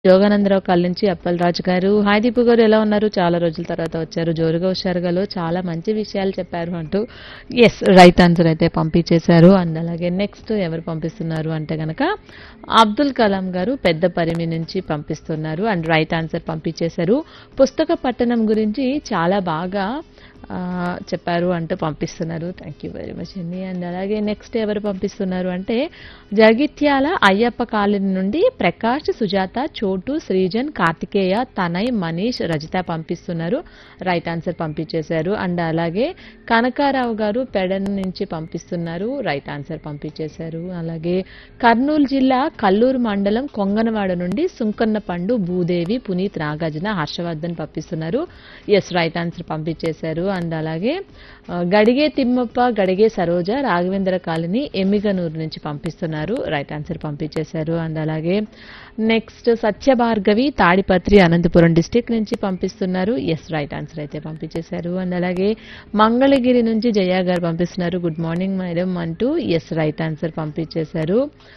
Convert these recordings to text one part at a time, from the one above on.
యోగానందరావు call నుంచి అప్పలరాజు గారు hi Deepu గారు ఎలా ఉన్నారు చాలా రోజుల తర్వాత వచ్చారు జోరుగా హుషారుగాలో చాలా మంచి విషయాలు చెప్పారు అంటూ ఎస్ రైట్ ఆన్సర్ అయితే పంపించేశారు అండ్ అలాగే నెక్స్ట్ ఎవరు పంపిస్తున్నారు అంటే గనక అబ్దుల్ కలాం గారు పెద్ద పరిమి నుంచి పంపిస్తున్నారు అండ్ రైట్ ఆన్సర్ పంపించేశారు పుస్తక పట్టణం గురించి చాలా బాగా ఆ, చెప్పారు అంటూ పంపిస్తున్నారు థ్యాంక్ యూ వెరీ మచ్ అండి అండ్ అలాగే నెక్స్ట్ ఎవరు పంపిస్తున్నారు అంటే జగిత్యాల అయ్యప్ప కాలనీ నుండి ప్రకాష్ సుజాత చోటు శ్రీజన్ కార్తికేయ తనయ్ మనీష్ రజిత పంపిస్తున్నారు రైట్ ఆన్సర్ పంపించేశారు అండ్ అలాగే కనకారావు గారు పెడన్ నుంచి పంపిస్తున్నారు రైట్ ఆన్సర్ పంపించేశారు అలాగే కర్నూలు జిల్లా కల్లూరు మండలం కొంగనవాడ నుండి సుంకన్న పండు భూదేవి పునీత్ నాగార్జున హర్షవర్ధన్ పంపిస్తున్నారు ఎస్ రైట్ ఆన్సర్ పంపించేశారు అండ్ అలాగే ఆ, గడిగే తిమ్మప్ప గడిగే సరోజ రాఘవేంద్ర కాలనీ ఎమ్మిగనూరు నుంచి పంపిస్తున్నారు రైట్ ఆన్సర్ పంపించేశారు అండ్ అలాగే నెక్స్ట్ సత్యభార్గవి తాడిపత్రి అనంతపురం డిస్టిక్ నుంచి పంపిస్తున్నారు ఎస్ రైట్ ఆన్సర్ అయితే పంపించేశారు అండ్ అలాగే మంగళగిరి నుంచి జయ గారు పంపిస్తున్నారు గుడ్ మార్నింగ్ మేడం అంటూ ఎస్ రైట్ ఆన్సర్ పంపించేశారు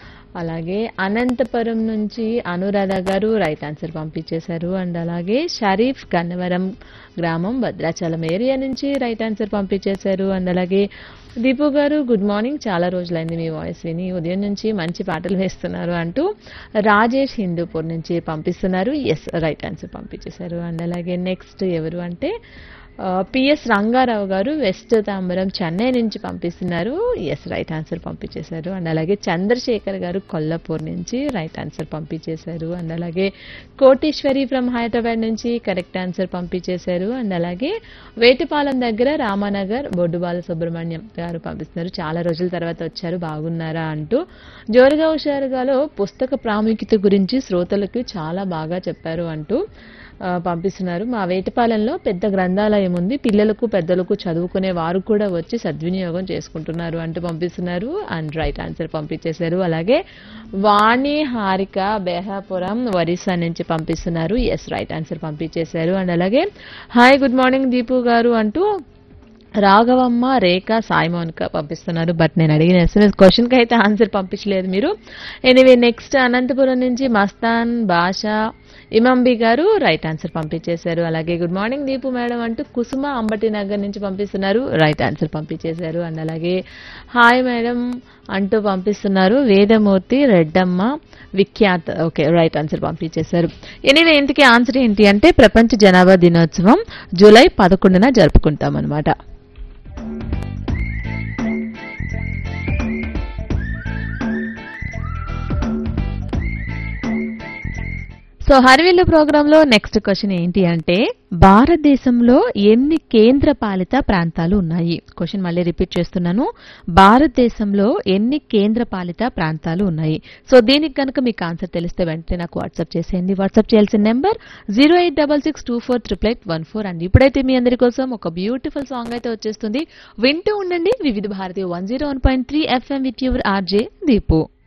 అలాగే అనంతపురం నుంచి అనురాధ గారు రైట్ ఆన్సర్ పంపించేశారు అండ్ అలాగే షరీఫ్ గన్నవరం గ్రామం భద్రాచలం ఏరియా నుంచి రైట్ ఆన్సర్ పంపించేశారు అండ్ అలాగే దీపు గారు గుడ్ మార్నింగ్ చాలా రోజులైంది మీ వాయిస్ విని ఉదయం నుంచి మంచి పాటలు వేస్తున్నారు అంటూ రాజేష్ హిందూపూర్ నుంచి పంపిస్తున్నారు ఎస్ రైట్ ఆన్సర్ పంపించేశారు అండ్ అలాగే నెక్స్ట్ ఎవరు అంటే పిఎస్ రంగారావు గారు వెస్ట్ తాంబరం చెన్నై నుంచి పంపిస్తున్నారు ఎస్ రైట్ ఆన్సర్ పంపించేశారు అండ్ అలాగే చంద్రశేఖర్ గారు కొల్లాపూర్ నుంచి రైట్ ఆన్సర్ పంపించేశారు అండ్ అలాగే కోటేశ్వరి ఫ్రమ్ హైదరాబాద్ నుంచి కరెక్ట్ ఆన్సర్ పంపించేశారు అండ్ అలాగే వేటిపాలెం దగ్గర రామానగర్ బొడ్డుబాల సుబ్రహ్మణ్యం గారు పంపిస్తున్నారు చాలా రోజుల తర్వాత వచ్చారు బాగున్నారా అంటూ జోరుగా హుషారుగాలో పుస్తక ప్రాముఖ్యత గురించి శ్రోతలకు చాలా బాగా చెప్పారు అంటూ ఆ, పంపిస్తున్నారు మా వేటపాలెంలో పెద్ద గ్రంథాలయం ఉంది పిల్లలకు పెద్దలకు చదువుకునే వారు కూడా వచ్చి సద్వినియోగం చేసుకుంటున్నారు అంటూ పంపిస్తున్నారు అండ్ రైట్ ఆన్సర్ పంపించేశారు అలాగే వాణి హారిక బేహాపురం ఒరిస్సా నుంచి పంపిస్తున్నారు ఎస్ రైట్ ఆన్సర్ పంపించేశారు అండ్ అలాగే hi good morning Deepu garu అంటూ రాఘవమ్మ రేఖ సాయి మౌనిక పంపిస్తున్నారు బట్ నేను అడిగిన ఎస్ఎంఎస్ క్వశ్చన్కి అయితే ఆన్సర్ పంపించలేదు మీరు ఎనివే నెక్స్ట్ అనంతపురం నుంచి మస్తాన్ భాష ఇమంబి గారు రైట్ ఆన్సర్ పంపించేశారు అలాగే గుడ్ మార్నింగ్ దీపు మేడం అంటూ కుసుమ అంబటి నగర్ నుంచి పంపిస్తున్నారు రైట్ ఆన్సర్ పంపించేశారు అండ్ అలాగే హాయ్ మేడం అంటూ పంపిస్తున్నారు Vedamurthy Reddamma Vikhyath okay right answer పంపించేశారు ఎనివే ఇంతకీ ఆన్సర్ ఏంటి అంటే ప్రపంచ జనాభా దినోత్సవం జూలై పదకొండున జరుపుకుంటాం అనమాట సో హరివిల్లు ప్రోగ్రాంలో నెక్స్ట్ క్వశ్చన్ ఏంటి అంటే భారతదేశంలో ఎన్ని కేంద్ర పాలిత ప్రాంతాలు ఉన్నాయి క్వశ్చన్ మళ్ళీ రిపీట్ చేస్తున్నాను భారతదేశంలో ఎన్ని కేంద్ర పాలిత ప్రాంతాలు ఉన్నాయి సో దీనికి కనుక మీకు ఆన్సర్ తెలిస్తే వెంటనే నాకు వాట్సాప్ చేసేయండి వాట్సాప్ చేయాల్సిన number zero eight double six two four triple eight one four and ఇప్పుడైతే మీ అందరి కోసం ఒక బ్యూటిఫుల్ సాంగ్ అయితే వచ్చేస్తుంది వింటూ ఉండండి Vividh Bharati one zero one point three FM with your RJ Deepu